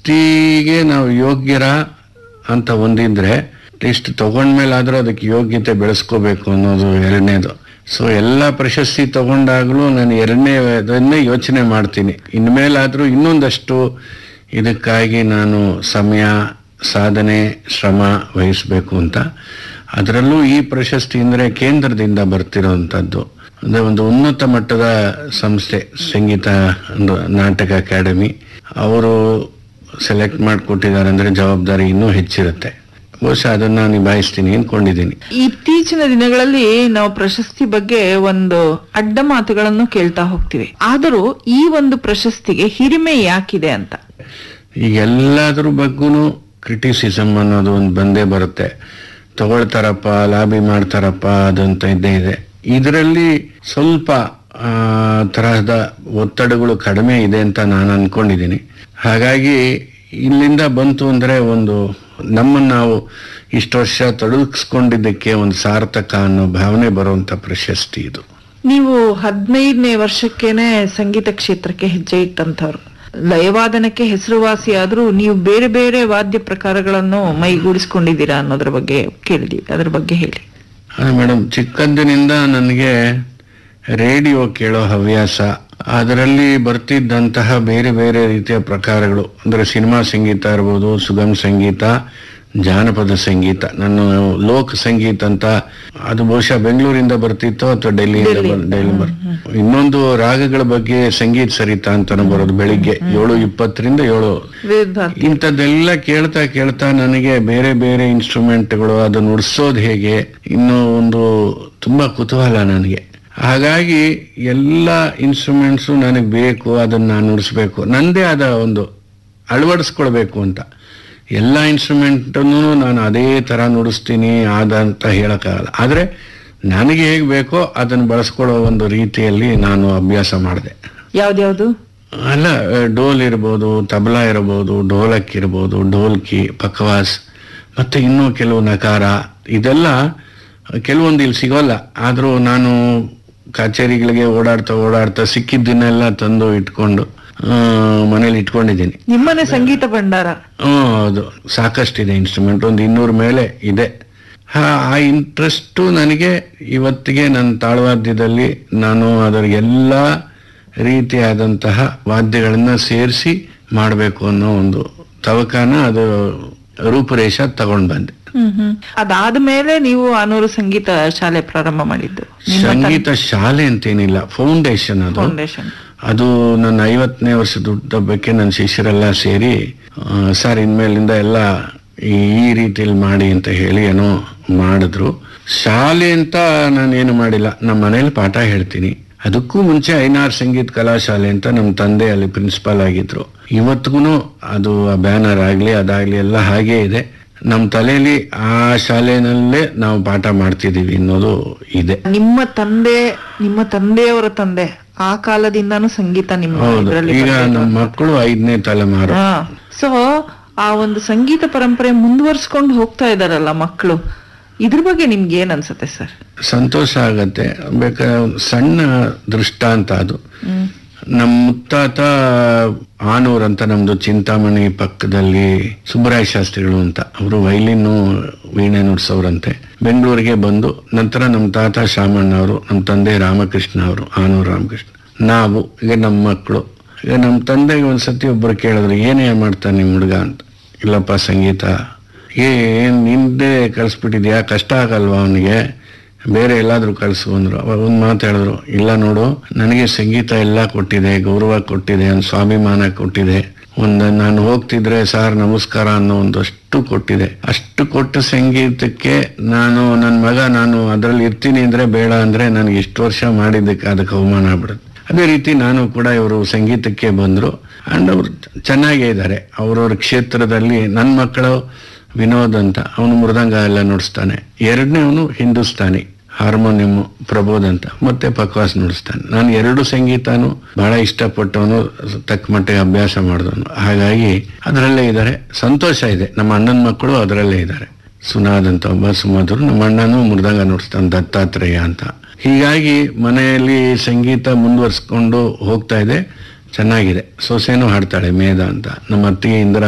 ಪ್ರಶಸ್ತಿಗೆ ನಾವು ಯೋಗ್ಯರ ಅಂತ ಒಂದಿದ್ರೆ ಅಟ್ಲೀಸ್ಟ್ ತಗೊಂಡ್ಮೇಲಾದ್ರೂ ಅದಕ್ಕೆ ಯೋಗ್ಯತೆ ಬೆಳೆಸ್ಕೋಬೇಕು ಅನ್ನೋದು ಎರಡನೇದು ಸೊ ಎಲ್ಲ ಪ್ರಶಸ್ತಿ ತಗೊಂಡಾಗಲೂ ನಾನು ಎರಡನೇ ಅದನ್ನೇ ಯೋಚನೆ ಮಾಡ್ತೀನಿ ಇನ್ಮೇಲಾದ್ರೂ ಇನ್ನೊಂದಷ್ಟು ಇದಕ್ಕಾಗಿ ನಾನು ಸಮಯ ಸಾಧನೆ ಶ್ರಮ ವಹಿಸಬೇಕು ಅಂತ ಅದರಲ್ಲೂ ಈ ಪ್ರಶಸ್ತಿ ಅಂದರೆ ಕೇಂದ್ರದಿಂದ ಬರ್ತಿರೋವಂಥದ್ದು ಅಂದರೆ ಒಂದು ಉನ್ನತ ಮಟ್ಟದ ಸಂಸ್ಥೆ ಸಂಗೀತ ಒಂದು ನಾಟಕ ಅಕಾಡೆಮಿ ಅವರು ಸೆಲೆಕ್ಟ್ ಮಾಡಿಕೊಟ್ಟಿದ್ದಾರೆ ಅಂದರೆ ಜವಾಬ್ದಾರಿ ಇನ್ನೂ ಹೆಚ್ಚಿರುತ್ತೆ ಬಹುಶಃ ಅದನ್ನ ನಿಭಾಯಿಸ್ತೀನಿ ಅನ್ಕೊಂಡಿದ್ದೀನಿ ಇತ್ತೀಚಿನ ದಿನಗಳಲ್ಲಿ ನಾವು ಪ್ರಶಸ್ತಿ ಬಗ್ಗೆ ಒಂದು ಅಡ್ಡ ಮಾತುಗಳನ್ನು ಕೇಳ್ತಾ ಹೋಗ್ತೀವಿ ಆದರೂ ಈ ಒಂದು ಪ್ರಶಸ್ತಿಗೆ ಹಿರಿಮೆ ಯಾಕಿದೆ ಅಂತ ಈಗ ಎಲ್ಲದ್ರ ಬಗ್ಗೂ ಕ್ರಿಟಿಸಿಸಮ್ ಅನ್ನೋದು ಒಂದು ಬಂದೇ ಬರುತ್ತೆ ತಗೊಳ್ತಾರಪ್ಪ ಲಾಬಿ ಮಾಡ್ತಾರಪ್ಪ ಅದಂತ ಇದ್ದೇ ಇದೆ ಇದರಲ್ಲಿ ಸ್ವಲ್ಪ ಆ, ತರಹದ ಒತ್ತಡಗಳು ಕಡಿಮೆ ಇದೆ ಅಂತ ನಾನು ಅನ್ಕೊಂಡಿದ್ದೀನಿ ಹಾಗಾಗಿ ಇಲ್ಲಿಂದ ಬಂತು ಅಂದ್ರೆ ಒಂದು ನಮ್ಮನ್ನು ನಾವು ಇಷ್ಟು ವರ್ಷ ತೊಡಗಿಸ್ಕೊಂಡಿದ್ದಕ್ಕೆ ಒಂದು ಸಾರ್ಥಕ ಅನ್ನೋ ಭಾವನೆ ಬರುವಂತ ಪ್ರಶಸ್ತಿ ಇದು ನೀವು ಹದಿನೈದನೇ ವರ್ಷಕ್ಕೇನೆ ಸಂಗೀತ ಕ್ಷೇತ್ರಕ್ಕೆ ಹೆಜ್ಜೆ ಇಟ್ಟಂತವ್ರು ಲಯವಾದನಕ್ಕೆ ಹೆಸರುವಾಸಿಯಾದ್ರೂ ನೀವು ಬೇರೆ ಬೇರೆ ವಾದ್ಯ ಪ್ರಕಾರಗಳನ್ನು ಮೈಗೂಡಿಸ್ಕೊಂಡಿದ್ದೀರಾ ಅನ್ನೋದ್ರ ಬಗ್ಗೆ ಕೇಳಿದೀವಿ ಅದ್ರ ಬಗ್ಗೆ ಹೇಳಿ ಮೇಡಮ್ ಚಿಕ್ಕಂದಿನಿಂದ ನನಗೆ ರೇಡಿಯೋ ಕೇಳೋ ಹವ್ಯಾಸ ಅದರಲ್ಲಿ ಬರ್ತಿದ್ದಂತಹ ಬೇರೆ ಬೇರೆ ರೀತಿಯ ಪ್ರಕಾರಗಳು ಅಂದ್ರೆ ಸಿನಿಮಾ ಸಂಗೀತ ಇರ್ಬೋದು ಸುಗಮ ಸಂಗೀತ ಜಾನಪದ ಸಂಗೀತ ನಾನು ಲೋಕ್ ಸಂಗೀತ ಅಂತ ಅದು ಬಹುಶಃ ಬೆಂಗಳೂರಿಂದ ಬರ್ತಿತ್ತು ಅಥವಾ ಡೆಲ್ಲಿಯಿಂದ ಬರ್- ಡೆಲ್ಲಿ ಬರ್ ಇನ್ನೊಂದು ರಾಗಗಳ ಬಗ್ಗೆ ಸಂಗೀತ ಸರಿತಾ ಅಂತಾನು ಬರೋದು ಬೆಳಿಗ್ಗೆ ಏಳು ಇಪ್ಪತ್ತರಿಂದ ಏಳು ವೇದಾಂತ ಇಂಥದ್ದೆಲ್ಲ ಕೇಳ್ತಾ ಕೇಳ್ತಾ ನನಗೆ ಬೇರೆ ಬೇರೆ ಇನ್ಸ್ಟ್ರೂಮೆಂಟ್ಗಳು ಅದನ್ನ ನುಡ್ಸೋದು ಹೇಗೆ ಇನ್ನೂ ಒಂದು ತುಂಬಾ ಕುತೂಹಲ ನನಗೆ ಹಾಗಾಗಿ ಎಲ್ಲ ಇನ್ಸ್ಟ್ರೂಮೆಂಟ್ಸು ನನಗೆ ಬೇಕು ಅದನ್ನ ನಾನು ನುಡಿಸ್ಬೇಕು ನಂದೇ ಆದ ಒಂದು ಅಳವಡಿಸ್ಕೊಳ್ಬೇಕು ಅಂತ ಎಲ್ಲ ಇನ್ಸ್ಟ್ರೂಮೆಂಟನ್ನು ನಾನು ಅದೇ ಥರ ನುಡಿಸ್ತೀನಿ ಆದ ಅಂತ ಹೇಳೋಕ್ಕಾಗಲ್ಲ ಆದರೆ ನನಗೆ ಹೇಗೆ ಬೇಕೋ ಅದನ್ನು ಬಳಸ್ಕೊಳ್ಳೋ ಒಂದು ರೀತಿಯಲ್ಲಿ ನಾನು ಅಭ್ಯಾಸ ಮಾಡಿದೆ ಯಾವ್ದ್ಯಾವ್ದು ಅಲ್ಲ ಆ, ಡೋಲ್ ಇರ್ಬೋದು ತಬಲಾ ಇರ್ಬೋದು ಢೋಲಕ್ ಇರ್ಬೋದು ಢೋಲ್ಕಿ ಪಕ್ವಾಸ್ ಮತ್ತೆ ಇನ್ನೂ ಕೆಲವು ನಕಾರ ಇದೆಲ್ಲ ಕೆಲವೊಂದು ಇಲ್ಲಿ ಸಿಗೋಲ್ಲ ಆದರೂ ನಾನು ಕಚೇರಿಗಳಿಗೆ ಓಡಾಡ್ತಾ ಓಡಾಡ್ತಾ ಸಿಕ್ಕಿದ್ದನ್ನೆಲ್ಲ ತಂದು ಇಟ್ಕೊಂಡು ಆ, ಮನೇಲಿ ಇಟ್ಕೊಂಡಿದ್ದೀನಿ ನಿಮ್ಮನೆ ಸಂಗೀತ ಭಂಡಾರ ಹ್ಮ್, ಹೌದು ಸಾಕಷ್ಟಿದೆ ಇನ್ಸ್ಟ್ರೂಮೆಂಟ್ ಒಂದು ಇನ್ನೂರ ಮೇಲೆ ಇದೆ ಹಾ, ಆ ಇಂಟ್ರೆಸ್ಟು ನನಗೆ ಇವತ್ತಿಗೆ ನನ್ನ ತಾಳವಾದ್ಯದಲ್ಲಿ ನಾನು ಅದರ ಎಲ್ಲ ರೀತಿಯಾದಂತಹ ವಾದ್ಯಗಳನ್ನ ಸೇರಿಸಿ ಮಾಡಬೇಕು ಅನ್ನೋ ಒಂದು ತವಕನ ಅದು ರೂಪುರೇಷ ತಗೊಂಡ್ ಬಂದೆ ಹ್ಮ್ ಹ್ಮ್ ಅದಾದ್ಮೇಲೆ ನೀವು ಆನೂರು ಸಂಗೀತ ಶಾಲೆ ಪ್ರಾರಂಭ ಮಾಡಿದ್ದು ಸಂಗೀತ ಶಾಲೆ ಅಂತೇನಿಲ್ಲ ಫೌಂಡೇಶನ್ ಅದು ಫೌಂಡೇಶನ್ ಅದು ನನ್ನ ಐವತ್ತನೇ ವರ್ಷದ ಹುಟ್ಟುಹಬ್ಬಕ್ಕೆ ನನ್ನ ಶಿಷ್ಯರೆಲ್ಲ ಸೇರಿ ಆ, ಸರ್ ಇನ್ಮೇಲಿಂದ ಎಲ್ಲ ಈ ಈ ರೀತಿಯಲ್ಲಿ ಮಾಡಿ ಅಂತ ಹೇಳಿ ಏನೋ ಮಾಡಿದ್ರು ಶಾಲೆ ಅಂತ ನಾನು ಏನು ಮಾಡಿಲ್ಲ ನಮ್ಮ ಮನೇಲಿ ಪಾಠ ಹೇಳ್ತೀನಿ ಅದಕ್ಕೂ ಮುಂಚೆ ಐನಾರ್ ಸಂಗೀತ ಕಲಾಶಾಲೆ ಅಂತ ನಮ್ಮ ತಂದೆ ಅಲ್ಲಿ ಪ್ರಿನ್ಸಿಪಾಲ್ ಆಗಿದ್ರು ಇವತ್ತಿಗೂ ಅದು ಆ ಬ್ಯಾನರ್ ಆಗ್ಲಿ ಅದಾಗ್ಲಿ ಎಲ್ಲ ಹಾಗೇ ಇದೆ ನಮ್ಮ ತಲೆಯಲ್ಲಿ ಆ ಶಾಲೆನಲ್ಲೇ ನಾವು ಪಾಠ ಮಾಡ್ತಿದೀವಿ ಅನ್ನೋದು ಇದೆ ನಿಮ್ಮ ತಂದೆ ನಿಮ್ಮ ತಂದೆಯವರ ತಂದೆ ಆ ಕಾಲದಿಂದಾನು ಸಂಗೀತ ನಿಮ್ಮ ಹೌದು ಇದರಲ್ಲಿ ಈಗ ನಮ್ಮ ಮಕ್ಕಳು ಐದನೇ ತಲೆಮಾರು ಸೊ ಆ ಒಂದು ಸಂಗೀತ ಪರಂಪರೆ ಮುಂದುವರ್ಸ್ಕೊಂಡು ಹೋಗ್ತಾ ಇದಾರಲ್ಲ ಮಕ್ಕಳು ಇದ್ರ ಬಗ್ಗೆ ನಿಮ್ಗೆ ಏನ್ ಅನ್ಸುತ್ತೆ ಸರ್ ಸಂತೋಷ ಆಗತ್ತೆ ಬೇಕಾದ್ರೆ ಒಂದು ಸಣ್ಣ ದೃಷ್ಟಾಂತ ಅದು ನಮ್ಮ ಮುತ್ತಾತ ಆನೂರ್ ಅಂತ ನಮ್ದು ಚಿಂತಾಮಣಿ ಪಕ್ಕದಲ್ಲಿ ಸುಬ್ಬರಾಯ ಶಾಸ್ತ್ರಿಗಳು ಅಂತ ಅವರು ವೈಲಿನ್ನು ವೀಣೆ ನುಡ್ಸೋರಂತೆ ಬೆಂಗಳೂರಿಗೆ ಬಂದು ನಂತರ ನಮ್ಮ ತಾತ ಶಾಮಣ್ಣ ಅವರು ನಮ್ಮ ತಂದೆ ರಾಮಕೃಷ್ಣ ಅವರು ಆನೂರ್ ರಾಮಕೃಷ್ಣ ನಾವು ಈಗ ನಮ್ಮ ಮಕ್ಕಳು ಈಗ ನಮ್ಮ ತಂದೆಗೆ ಒಂದ್ಸತಿ ಒಬ್ರು ಕೇಳಿದ್ರು ಏನೇ ಮಾಡ್ತಾನೆ ನಿಮ್ಮ ಹುಡುಗ ಅಂತ ಇಲ್ಲಪ್ಪ ಸಂಗೀತ ಏನ್ ನಿಂದೆ ಕಳಿಸ್ಬಿಟ್ಟಿದ್ಯಾ ಕಷ್ಟ ಆಗಲ್ವಾ ಅವನಿಗೆ ಬೇರೆ ಎಲ್ಲಾದ್ರೂ ಕಳಿಸು ಅಂದ್ರು ಅವಾಗ ಒಂದು ಮಾತು ಹೇಳಿದ್ರು ಇಲ್ಲ ನೋಡು ನನಗೆ ಸಂಗೀತ ಎಲ್ಲ ಕೊಟ್ಟಿದೆ ಗೌರವ ಕೊಟ್ಟಿದೆ ಒಂದು ಸ್ವಾಭಿಮಾನ ಕೊಟ್ಟಿದೆ ಒಂದು ನಾನು ಹೋಗ್ತಿದ್ರೆ ಸಾರ್ ನಮಸ್ಕಾರ ಅನ್ನೋ ಒಂದಷ್ಟು ಕೊಟ್ಟಿದೆ ಅಷ್ಟು ಕೊಟ್ಟ ಸಂಗೀತಕ್ಕೆ ನಾನು ನನ್ನ ಮಗ ನಾನು ಅದರಲ್ಲಿ ಇರ್ತೀನಿ ಅಂದ್ರೆ ಬೇಡ ಅಂದ್ರೆ ನನಗೆ ಇಷ್ಟು ವರ್ಷ ಮಾಡಿದ್ದಕ್ಕೆ ಅದಕ್ಕೆ ಅವಮಾನ ಆಗ್ಬಿಡುತ್ತೆ ಅದೇ ರೀತಿ ನಾನು ಕೂಡ ಇವರು ಸಂಗೀತಕ್ಕೆ ಬಂದ್ರು ಅಂಡ್ ಅವರು ಚೆನ್ನಾಗೇ ಇದ್ದಾರೆ ಅವ್ರವ್ರ ಕ್ಷೇತ್ರದಲ್ಲಿ ನನ್ನ ಮಕ್ಕಳು ವಿನೋದ್ ಅಂತ ಅವನು ಮೃದಂಗ ಎಲ್ಲ ನುಡಿಸ್ತಾನೆ ಎರಡನೇ ಅವನು ಹಿಂದೂಸ್ತಾನಿ ಹಾರ್ಮೋನಿಯಂ ಪ್ರಬೋಧ್ ಅಂತ ಮತ್ತೆ ಪಕ್ವಾಸ್ ನುಡಿಸ್ತಾನೆ ನಾನು ಎರಡು ಸಂಗೀತನು ಬಹಳ ಇಷ್ಟಪಟ್ಟವನು ತಕ್ಕ ಮಟ್ಟಿಗೆ ಅಭ್ಯಾಸ ಮಾಡಿದವನು ಹಾಗಾಗಿ ಅದರಲ್ಲೇ ಇದ್ದಾರೆ ಸಂತೋಷ ಇದೆ ನಮ್ಮ ಅಣ್ಣನ ಮಕ್ಕಳು ಅದರಲ್ಲೇ ಇದ್ದಾರೆ ಸುನಾದ್ ಅಂತ ಒಬ್ಬ ಸುಮಧುರು ನಮ್ಮ ಅಣ್ಣನೂ ಮೃದಂಗ ನುಡಿಸ್ತಾನೆ ದತ್ತಾತ್ರೇಯ ಅಂತ ಹೀಗಾಗಿ ಮನೆಯಲ್ಲಿ ಸಂಗೀತ ಮುಂದುವರ್ಸ್ಕೊಂಡು ಹೋಗ್ತಾ ಇದೆ ಚೆನ್ನಾಗಿದೆ ಸೊಸೆನೂ ಹಾಡ್ತಾಳೆ ಮೇಧ ಅಂತ ನಮ್ಮ ಅತ್ತಿಗೆ ಇಂದಿರಾ